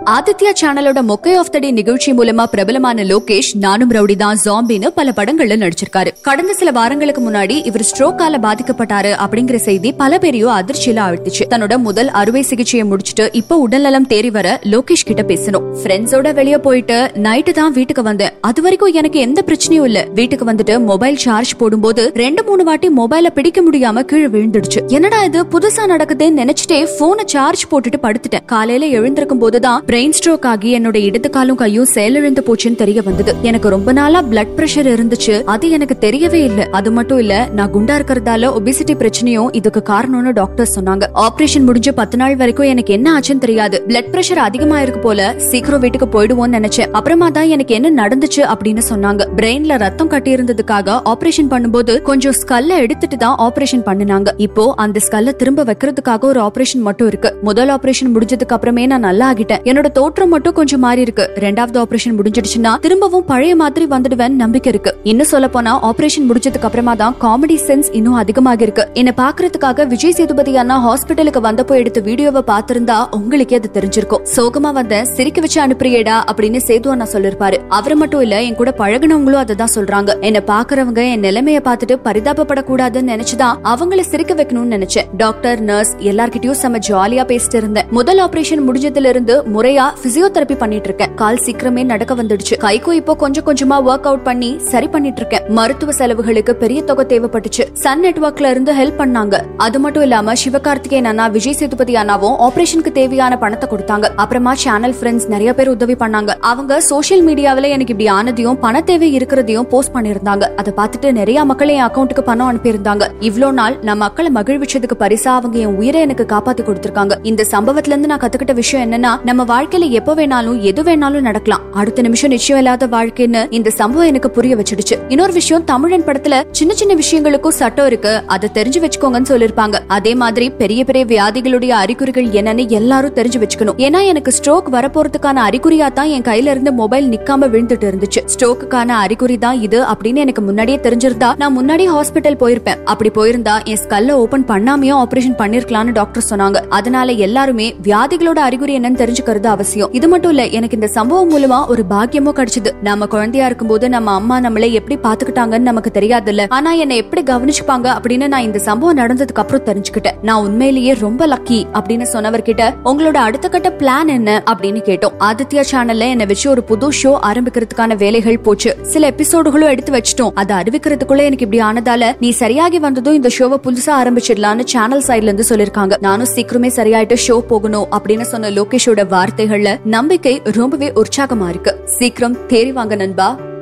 ஆதித்யா சேனலோட மொக்கை of the டே நிகழ்ச்சி மூலமா பிரபலமான லோகேஷ் நானும் ரவுடி தான் ஜாம்பின்னு பல படங்கள்ல நடிச்சிருக்காரு கடந்த சில வாரங்களுக்கு முன்னாடி இவர் ஸ்ட்ரோக்கால பாதிக்கப்பட்டாரு அப்படிங்கிற செய்தி பல பேரையும் அதிர்ச்சியில ஆழ்த்துச்சு தன்னோட முதல் அறுவை சிகிச்சையை முடிச்சிட்டு இப்ப உடல்நலம் தேறி வர லோகேஷ் கிட்ட பேசணும் ஃப்ரெண்ட்ஸோட வெளிய போயிட்டு நைட்டு தான் வீட்டுக்கு வந்தேன் அது வரைக்கும் எனக்கு எந்த பிரச்சனையும் இல்ல வீட்டுக்கு வந்துட்டு மொபைல் சார்ஜ் போடும்போது ரெண்டு மூணு வாட்டி மொபைல பிடிக்க முடியாம கீழே விழுந்துடுச்சு என்னடா இது புதுசா நடக்குதுன்னு நினைச்சிட்டே போனை சார்ஜ் போட்டுட்டு படுத்துட்டேன் காலையில எழுந்திருக்கும் போதுதான் பிரெயின் ஸ்ட்ரோக் ஆகி என்னோட இடது காலும் கையும் செயலிழந்து போச்சுன்னு தெரிய வந்தது எனக்கு ரொம்ப நாளா பிளட் பிரஷர் இருந்துச்சு அது எனக்கு தெரியவே இல்ல அது மட்டும் இல்ல நான் குண்டா இருக்கிறதால ஒபிசிட்டி பிரச்சனையும் இதுக்கு காரணம்னு டாக்டர் சொன்னாங்க ஆபரேஷன் முடிஞ்ச பத்து நாள் வரைக்கும் எனக்கு என்ன ஆச்சுன்னு தெரியாது பிளட் பிரஷர் அதிகமா இருக்கு போல சீக்கிரம் வீட்டுக்கு போயிடுவோம்னு நினைச்சேன் அப்புறமா தான் எனக்கு என்ன நடந்துச்சு அப்படின்னு சொன்னாங்க பிரெயின்ல ரத்தம் கட்டி இருந்ததுக்காக ஆபரேஷன் பண்ணும்போது கொஞ்சம் ஸ்கல்ல எடுத்துட்டு தான் ஆபரேஷன் பண்ணுனாங்க இப்போ அந்த ஸ்கல்ல திரும்ப வைக்கிறதுக்காக ஒரு ஆபரேஷன் மட்டும் இருக்கு முதல் ஆபரேஷன் முடிஞ்சதுக்கு அப்புறமே நான் நல்லா ஆகிட்டேன் என்னோட தோற்றம் மட்டும் கொஞ்சம் மாறி இருக்கு ரெண்டாவது ஆபரேஷன் முடிஞ்சிடுச்சுன்னா திரும்பவும் பழைய மாதிரி வந்துடுவேன் நம்பிக்கை இருக்கு இன்னும் சொல்ல போனா ஆபரேஷன் முடிஞ்சதுக்கு அப்புறமா தான் காமெடி சென்ஸ் இன்னும் அதிகமாக இருக்கு என்ன பாக்குறதுக்காக விஜய் சேதுபதி அண்ணா ஹாஸ்பிட்டலுக்கு வந்தப்போ எடுத்த வீடியோவை பார்த்திருந்தா உங்களுக்கே அது தெரிஞ்சிருக்கும் சோகமா வந்த சிரிக்க வச்சு அனுப்புறியேடா அப்படின்னு சேது அண்ணா சொல்லிருப்பாரு அவர் மட்டும் இல்ல என் கூட பழகினவங்களும் அதை தான் சொல்றாங்க என்ன பாக்குறவங்க என் நிலைமைய பார்த்துட்டு பரிதாபப்படக்கூடாதுன்னு நினைச்சுதான் அவங்கள சிரிக்க வைக்கணும்னு நினைச்சேன் டாக்டர் நர்ஸ் எல்லார்கிட்டயும் செம ஜாலியா பேசிட்டு இருந்தேன் முதல் ஆபரேஷன் முடிஞ்சதுல இருந்து முறையா பிசியோதெரபி பண்ணிட்டு இருக்கேன் கால் சீக்கிரமே நடக்க வந்துடுச்சு கைக்கும் இப்போ கொஞ்சம் கொஞ்சமா ஒர்க் அவுட் பண்ணி சரி பண்ணிட்டு இருக்கேன் மருத்துவ செலவுகளுக்கு பெரிய தொகை தேவைப்பட்டுச்சு சன் நெட்வொர்க்ல இருந்து ஹெல்ப் பண்ணாங்க அது மட்டும் இல்லாம சிவகார்த்திகேயன் அண்ணா விஜய் சேதுபதி அண்ணாவும் ஆபரேஷனுக்கு தேவையான பணத்தை கொடுத்தாங்க அப்புறமா சேனல் ஃப்ரெண்ட்ஸ் நிறைய பேர் உதவி பண்ணாங்க அவங்க சோஷியல் மீடியாவில எனக்கு இப்படி ஆனதையும் பண தேவை இருக்கிறதையும் போஸ்ட் பண்ணிருந்தாங்க அதை பார்த்துட்டு நிறைய மக்கள் என் அக்கௌண்ட்டுக்கு பணம் அனுப்பியிருந்தாங்க இவ்ளோ நாள் நான் மக்களை மகிழ்விச்சதுக்கு பரிசா அவங்க என் உயிரை எனக்கு காப்பாத்தி கொடுத்திருக்காங்க இந்த சம்பவத்துல இருந்து நான் கத்துக்கிட்ட விஷயம் என்னன்னா நம்ம வாழ்க்கையில எப்ப வேணாலும் எது வேணாலும் நடக்கலாம் அடுத்த நிமிஷம் நிச்சயம் இல்லாத வாழ்க்கைன்னு இந்த சம்பவம் எனக்கு புரிய வச்சிடுச்சு இன்னொரு விஷயம் தமிழன் படத்துல சின்ன சின்ன விஷயங்களுக்கும் சட்டம் இருக்கு அதை தெரிஞ்சு வச்சுக்கோங்கன்னு சொல்லிருப்பாங்க அதே மாதிரி பெரிய பெரிய வியாதிகளுடைய அறிகுறிகள் என்னன்னு எல்லாரும் தெரிஞ்சு வச்சுக்கணும் ஏன்னா எனக்கு ஸ்ட்ரோக் வரப்போறதுக்கான அறிகுறியா தான் என் கையில இருந்து மொபைல் நிக்காம விழுந்துட்டு இருந்துச்சு ஸ்ட்ரோக்குக்கான அறிகுறி தான் இது அப்படின்னு எனக்கு முன்னாடியே தெரிஞ்சிருந்தா நான் முன்னாடி ஹாஸ்பிட்டல் போயிருப்பேன் அப்படி போயிருந்தா என் ஸ்கல்ல ஓபன் பண்ணாமையும் ஆபரேஷன் பண்ணிருக்கலாம்னு டாக்டர் சொன்னாங்க அதனால எல்லாருமே வியாதிகளோட அறிகுறி என்னன்னு தெரிஞ்சுக்கிறது அவசியம் இது மட்டும் இல்ல எனக்கு இந்த சம்பவம் மூலமா ஒரு பாக்கியமும் கிடைச்சது நம்ம குழந்தையா இருக்கும்போது நம்ம அம்மா நம்மளை எப்படி பாத்துக்கிட்டாங்கன்னு நமக்கு தெரியாதுல்ல ஆனா என்னை எப்படி கவனிச்சுப்பாங்க அப்படின்னு நான் இந்த சம்பவம் நடந்ததுக்கு அப்புறம் தெரிஞ்சுக்கிட்டேன் நான் உண்மையிலேயே ரொம்ப லக்கி அப்படின்னு சொன்னவர்கிட்ட உங்களோட அடுத்த கட்ட பிளான் என்ன அப்படின்னு கேட்டோம் ஆதித்யா சேனல்ல என்னை வச்சு ஒரு புது ஷோ ஆரம்பிக்கிறதுக்கான வேலைகள் போச்சு சில எபிசோடுகளும் எடுத்து வச்சிட்டோம் அதை அறிவிக்கிறதுக்குள்ள எனக்கு இப்படி ஆனதால நீ சரியாகி வந்ததும் இந்த ஷோவை புதுசா ஆரம்பிச்சிடலான்னு சேனல் சைட்ல இருந்து சொல்லிருக்காங்க நானும் சீக்கிரமே சரியாயிட்டு ஷோ போகணும் அப்படின்னு சொன்ன லோகேஷோட வார்த்தைகள்ல நம்பிக்கை ரொம்பவே உற்சாகமா இருக்கு சீக்கிரம் தேறி வாங்க நண்பா